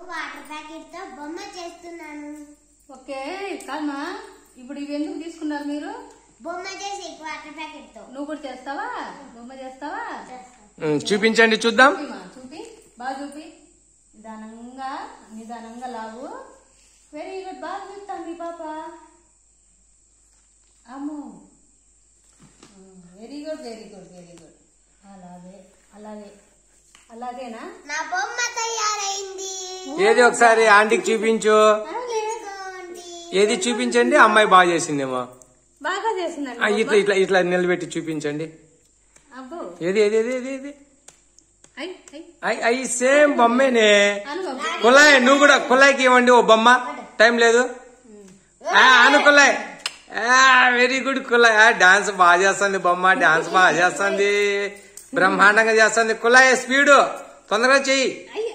Water packet తో బొమ్మ చేస్తున్నాను ఓకే కాదమ్మా ఇప్పుడు ఇవి ఎందుకు తీసుకున్నారు మీరు బొమ్మ చేసి వాటర్ ప్యాకెట్ తో నువ్వు కూడా చేస్తావా బొమ్మ చేస్తావా ఉమ్, చూపించండి చూద్దాం చూపిమా, చూపి బాగా చూపి నిదానంగా నిదానంగా లావు వెరీ గుడ్ బాగా చూస్తాను పాప అమ్మో very good very good very good అలాగే అలాగే అలాగేనా నా బొమ్మ తయారైంది ఏది ఒకసారి ఆంటీకి చూపించు ఇదిగోండి. ఏది చూపించండి అమ్మాయి బాగా చేసిందేమో బాగా చేసిందండి ఆ, ఇట్లా ఇట్లా ఇట్లా నిలబెట్టి చూపించండి అబ్బో ఏది ఏది ఏది ఏది ఏది ఐ ఐ అయి అయి సేమ్ బొమ్మేనే అను బాబు కులాయ్ నువ్వు కూడా కులాయికి ఇవ్వండి ఓ బొమ్మ టైం లేదు ఆ, అను కులాయ్ వెరీ గుడ్ కులాయ్ డాన్స్ బాగా చేస్తుంది బొమ్మ డాన్స్ బాగా చేస్తుంది బ్రహ్మాండంగా చేస్తుంది కులాయ్ స్పీడ్ తొందరగా చెయ్యి అయ్యి